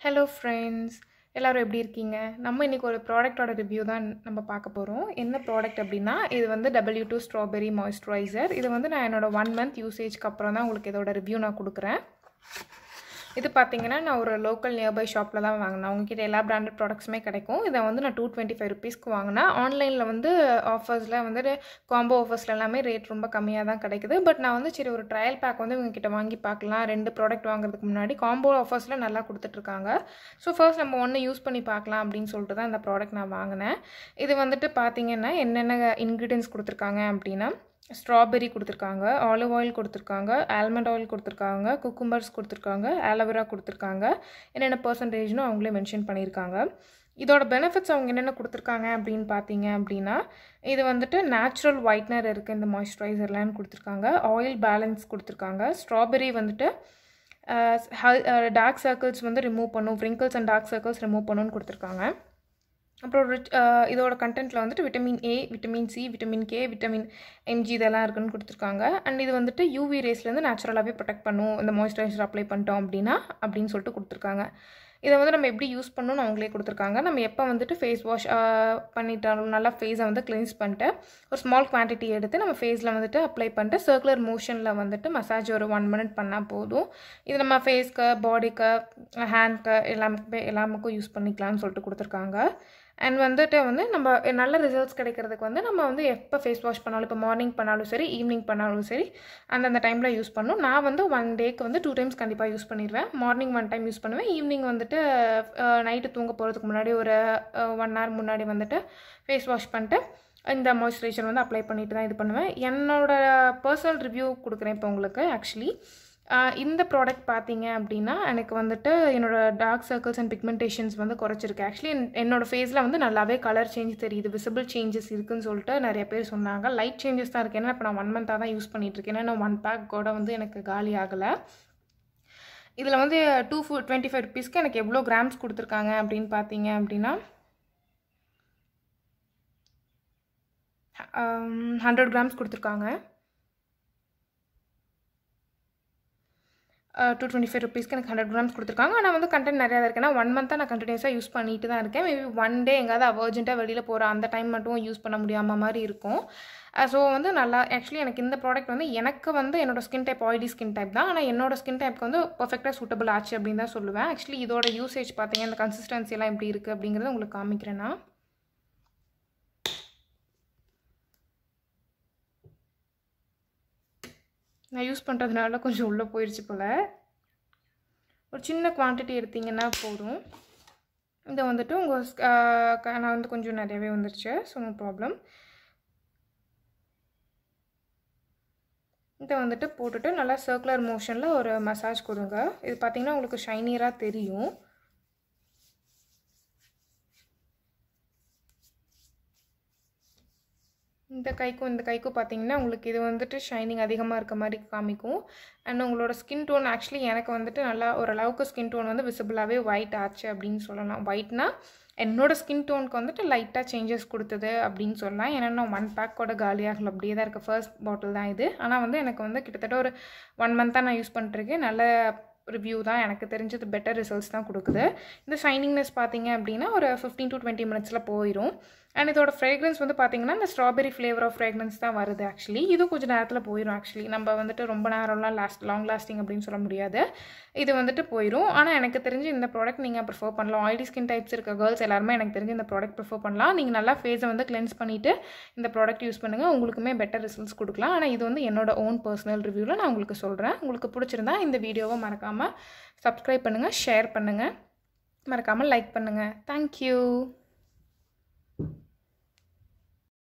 hello friends எல்லோரும் எப்படி இருக்கீங்க நம்ம இன்றைக்கி ஒரு ப்ராடக்ட்டோட ரிவ்யூ தான் நம்ம பார்க்க போகிறோம் என்ன ப்ராடக்ட் அப்படின்னா இது வந்து டபிள்யூ டூ ஸ்ட்ராபெரி மாய்ஸ்சரைசர் இது வந்து நான் என்னோடய ஒன் மந்த் யூசேஜ்க்கு அப்புறம் தான் உங்களுக்கு இதோட ரிவ்யூ நான் கொடுக்குறேன் இது பார்த்தீங்கன்னா நான் ஒரு லோக்கல் நியர்பை ஷாப்பில் தான் வாங்கினேன் உங்ககிட்ட எல்லா பிராண்டட் ப்ராடக்ட்ஸுமே கிடைக்கும் இதை வந்து நான் டூ டுவெண்ட்டி ஃபைவ் ருபீஸ்க்கு வாங்கினேன் ஆன்லைனில் வந்து ஆஃபர்ஸில் வந்து காம்போ ஆஃபர்ஸில் எல்லாமே ரேட் ரொம்ப கம்மியாக தான் கிடைக்குது பட் நான் வந்து சரி ஒரு ட்ரையல் பேக் வந்து இவங்ககிட்ட வாங்கி பார்க்கலாம் ரெண்டு ப்ராடக்ட் வாங்குறதுக்கு முன்னாடி காம்போ ஆஃபர்ஸில் நல்லா கொடுத்துட்ருக்காங்க ஸோ ஃபர்ஸ்ட் நம்ம ஒன்று யூஸ் பண்ணி பார்க்கலாம் அப்படின்னு சொல்லிட்டு தான் இந்த ப்ராடக்ட் நான் வாங்கினேன் இது வந்துட்டு பார்த்தீங்கன்னா என்னென்ன இன்க்ரீடியன்ஸ் கொடுத்துருக்காங்க அப்படின்னா ஸ்ட்ராபெரி கொடுத்துருக்காங்க ஆலிவ் ஆயில் கொடுத்துருக்காங்க ஆல்மண்ட் ஆயில் கொடுத்துருக்காங்க குக்கும்பர்ஸ் கொடுத்துருக்காங்க ஆலோவேரா கொடுத்துருக்காங்க என்னென்ன பர்சன்டேஜ்னு அவங்களே மென்ஷன் பண்ணியிருக்காங்க இதோட பெனிஃபிட்ஸ் அவங்க என்னென்ன கொடுத்துருக்காங்க அப்படின்னு பார்த்தீங்க அப்படின்னா இது வந்துட்டு நேச்சுரல் ஒயிட்னர் இருக்குது இந்த மாய்ஸ்சரைசர்லான்னு கொடுத்துருக்காங்க ஆயில் பேலன்ஸ் கொடுத்துருக்காங்க ஸ்ட்ராபெரி வந்துட்டு டார்க் சர்க்கிள்ஸ் வந்து ரிமூவ் பண்ணும் wrinkles and dark circles remove பண்ணுன்னு கொடுத்துருக்காங்க அப்புறம் ரிச் இதோட கண்டென்ட்டில் வந்துட்டு vitamin A vitamin C vitamin K vitamin MG இதெல்லாம் இருக்குன்னு கொடுத்துருக்காங்க அண்ட் இது வந்துட்டு யூவி ரேஸ்லேருந்து நேச்சுரலாகவே ப்ரொடெக்ட் பண்ணும் இந்த மாய்ஸ்சரைசர் அப்ளை பண்ணிட்டோம் அப்படின்னா அப்படின்னு சொல்லிட்டு கொடுத்துருக்காங்க இதை வந்து நம்ம எப்படி யூஸ் பண்ணணும்னு அவங்களே கொடுத்துருக்காங்க நம்ம எப்போ வந்துட்டு ஃபேஸ் வாஷ் பண்ணிட்டாலும் நல்லா ஃபேஸை வந்து கிளென்ஸ் பண்ணிட்டு ஒரு ஸ்மால் குவான்டிட்டி எடுத்து நம்ம ஃபேஸில் வந்துட்டு அப்ளை பண்ணிட்டு சர்க்குலர் மோஷனில் வந்துட்டு மசாஜ் ஒரு ஒன் மினிட் பண்ணால் போதும் இது நம்ம ஃபேஸ்க்கு பாடிக்கு ஹேண்ட்க்கு எல்லாமே எல்லாமுக்கும் யூஸ் பண்ணிக்கலாம்னு சொல்லிட்டு கொடுத்துருக்காங்க அண்ட் வந்துட்டு வந்து நம்ம நல்ல ரிசல்ட்ஸ் கிடைக்கிறதுக்கு வந்து நம்ம வந்து எப்போ ஃபேஸ் வாஷ் பண்ணாலும் இப்போ மார்னிங் பண்ணாலும் சரி ஈவினிங் பண்ணாலும் சரி அந்தந்த டைமில் யூஸ் பண்ணணும் நான் வந்து ஒன் டேக்கு வந்து டூ டைம்ஸ் கண்டிப்பாக யூஸ் பண்ணிடுவேன் மார்னிங் ஒன் டைம் யூஸ் பண்ணுவேன் ஈவினிங் வந்துட்டு நைட்டு தூங்க போகிறதுக்கு முன்னாடி ஒரு ஒன் ஹவர் முன்னாடி வந்துட்டு ஃபேஸ் வாஷ் பண்ணிட்டு இந்த மாய்ஸ்சரைசர் வந்து அப்ளை பண்ணிட்டு தான் இது பண்ணுவேன் என்னோடய பர்சனல் ரிவ்யூ கொடுக்குறேன் இப்போ உங்களுக்கு ஆக்சுவலி இந்த ப்ராடக்ட் பார்த்தீங்க அப்படின்னா எனக்கு வந்துட்டு என்னோடய டார்க் சர்க்கிள்ஸ் அண்ட் பிக்மெண்டேஷன்ஸ் வந்து குறைச்சிருக்கு ஆக்சுவலி என்னோடய ஃபேஸில் வந்து நல்லாவே கலர் சேஞ்ச் தெரியுது விசிபிள் சேஞ்சஸ் இருக்குன்னு சொல்லிட்டு நிறைய பேர் சொன்னாங்க லைட் சேஞ்சஸ் தான் இருக்குது ஏன்னா இப்போ நான் ஒன் மந்த்தாக தான் யூஸ் பண்ணிகிட்ருக்கேன் ஏன்னா ஒன் பேக் கூட வந்து எனக்கு காலி ஆகலை இதில் வந்து டூ ஃபு டுவெண்ட்டி ஃபைவ் ருபீஸ்க்கு எனக்கு எவ்வளோ கிராம்ஸ் கொடுத்துருக்காங்க அப்படின்னு பார்த்தீங்க அப்படின்னா ஹண்ட்ரட் கிராம்ஸ் கொடுத்துருக்காங்க டூ டுவெண்ட்டி ஃபைவ் ருபீஸ்க்கு எனக்கு ஹண்ட்ரட் கிராம்ஸ் கொடுத்துருக்காங்க ஆனால் வந்து கண்டென்ட் நிறையா தான் இருக்கேன் ஒன் மந்த்தாக நான் கண்டினியூஸாக யூஸ் பண்ணிட்டு தான் இருக்கேன் மேபி ஒன் டே எங்காவது அர்ஜென்ட்டாக வெளியில் போகிற அந்த டைம் மட்டும் யூஸ் பண்ண முடியாமல் மாதிரி இருக்கும் ஸோ வந்து நல்லா ஆக்சுவலி எனக்கு இந்த ப்ராடக்ட் வந்து எனக்கு வந்து என்னோட skin type oily skin type தான் ஆனால் என்னோட ஸ்கின் டைப்க்கு வந்து பர்ஃபெக்டாக சூட்டபிள் ஆச்சு அப்படின்னு தான் சொல்லுவேன் ஆக்சுவலி இதோட யூசேஜ் பார்த்தீங்க அந்த கன்சிஸ்டன்சி எல்லாம் எப்படி இருக்குது அப்படிங்கிறத உங்களுக்கு காமிக்கிறேன் நான் நான் யூஸ் பண்ணுறதுனால கொஞ்சம் உள்ளே போயிடுச்சு போல் ஒரு சின்ன குவான்டிட்டி எடுத்திங்கன்னா போதும் இதை வந்துட்டு உங்கள் நான் வந்து கொஞ்சம் நிறையவே வந்துருச்சு ஸோ நோ ப்ராப்ளம் இதை வந்துட்டு போட்டுட்டு நல்லா சர்க்குலர் மோஷனில் ஒரு மசாஜ் கொடுங்க இது பார்த்திங்கன்னா உங்களுக்கு ஷைனியராக தெரியும் இந்த கைக்கும் இந்த கைக்கும் பார்த்தீங்கன்னா உங்களுக்கு இது வந்துட்டு ஷைனிங் அதிகமாக இருக்க மாதிரி காமிக்கும் அண்ட் உங்களோட ஸ்கின் டோன் ஆக்சுவலி எனக்கு வந்துட்டு நல்லா ஓரளவுக்கு ஸ்கின் டோன் வந்து விசிபிளாகவே ஒயிட் ஆச்சு அப்படின்னு சொல்லலாம் ஒயிட்னா என்னோடய ஸ்கின் டோனுக்கு வந்துட்டு லைட்டாக சேஞ்சஸ் கொடுத்தது அப்படின்னு சொல்லலாம் ஏன்னா நான் ஒன் பேக்கோட காலியாகல அப்படியே தான் இருக்குது ஃபர்ஸ்ட் பாட்டில் தான் இது ஆனால் வந்து எனக்கு வந்து கிட்டத்தட்ட ஒரு ஒன் மந்த்தாக நான் யூஸ் பண்ணிட்டுருக்கேன் நல்ல ரிவ்யூ தான் எனக்கு தெரிஞ்சது பெட்டர் ரிசல்ட்ஸ் தான் கொடுக்குது இந்த ஷைனிங்னஸ் பார்த்தீங்க அப்படின்னா ஒரு ஃபிஃப்டீன் டு டுவெண்ட்டி மினிட்ஸில் போயிடும் அண்ட் இதோட ஃப்ரேக்ரன்ஸ் வந்து பார்த்தீங்கன்னா இந்த ஸ்ட்ராபெரி ஃப்ளேவர் ஆஃப் ஃப்ரேக்ரன்ஸ் தான் வருது ஆக்சுவலி இது கொஞ்சம் நேரத்தில் போயிடும் ஆக்சுவலி நம்ம வந்துட்டு ரொம்ப நேரம்லாம் லாஸ்ட் லாங் லாஸ்டிங் அப்படின்னு சொல்ல முடியாது இது வந்துட்டு போயிடும் ஆனால் எனக்கு தெரிஞ்சு இந்த ப்ராடக்ட் நீங்கள் ப்ரிஃபர் பண்ணலாம் ஆயிலி ஸ்கின் டைப்ஸ் இருக்க கேர்ள்ஸ் எல்லாருமே எனக்கு தெரிஞ்சு இந்த ப்ராடக்ட் ப்ரிஃபர் பண்ணலாம் நீங்கள் நல்லா ஃபேஸை வந்து கிளென்ஸ் பண்ணிவிட்டு இந்த ப்ராடக்ட் யூஸ் பண்ணுங்கள் உங்களுக்குமே பெட்டர் ரிசல்ட்ஸ் கொடுக்கலாம் ஆனால் இது வந்து என்னோட ஓன் பர்சனல் ரிவ்யூவில் நான் உங்களுக்கு சொல்கிறேன் உங்களுக்கு பிடிச்சிருந்தா இந்த வீடியோவை மறக்காமல் சப்ஸ்கிரைப் பண்ணுங்கள் ஷேர் பண்ணுங்கள் மறக்காமல் லைக் பண்ணுங்கள் தேங்க்யூ